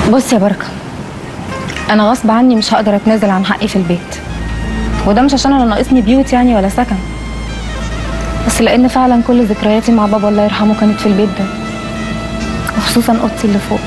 بص يا بركه انا غصب عني مش هقدر اتنازل عن حقي في البيت وده مش عشان انا ناقصني بيوت يعني ولا سكن بس لان فعلا كل ذكرياتي مع بابا الله يرحمه كانت في البيت ده وخصوصا اوضتي اللي فوق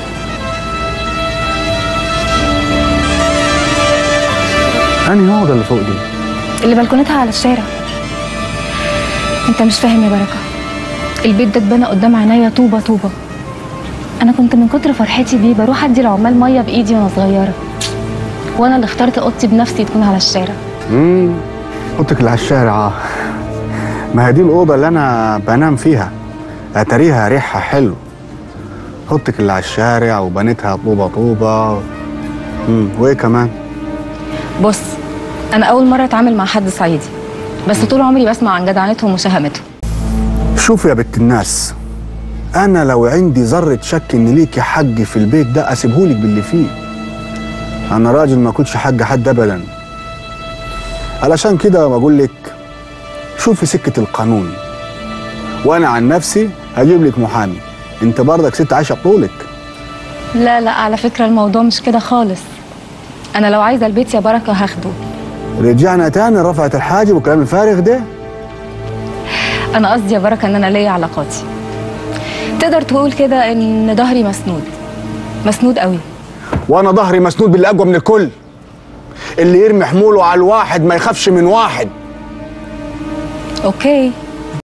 انهي هو ده اللي فوق دي اللي بلكونتها على الشارع انت مش فاهم يا بركه البيت ده اتبنى قدام عينيا طوبه طوبه انا كنت من كتر فرحتي بيه بروح ادي العمال ميه بايدي وانا صغيره وانا اللي اخترت اوضتي بنفسي تكون على الشارع امم اوضتك اللي على الشارع اه ما هي دي الاوضه اللي انا بنام فيها اتاريها ريحها حلو اوضتك اللي على الشارع وبنيتها طوبه طوبه امم وايه كمان بص انا اول مره اتعامل مع حد صعيدي بس طول عمري بسمع عن جدعنتهم وشهامتهم شوف يا بنت الناس انا لو عندي ذره شك ان ليكي حق في البيت ده اسيبهولك باللي فيه انا راجل ما كنتش حق حد ابدا علشان كده بقول لك شوفي سكه القانون وانا عن نفسي هجيب لك محامي انت برضك ست عايشه بطولك لا لا على فكره الموضوع مش كده خالص انا لو عايزه البيت يا بركه هاخده رجعنا تاني رفعت الحاجب والكلام الفارغ ده انا قصدي يا بركه ان انا ليا علاقاتي تقدر تقول كده ان ظهري مسنود مسنود قوي وانا ظهري مسنود باللي اقوى من الكل اللي يرمي حموله على الواحد ما يخافش من واحد اوكي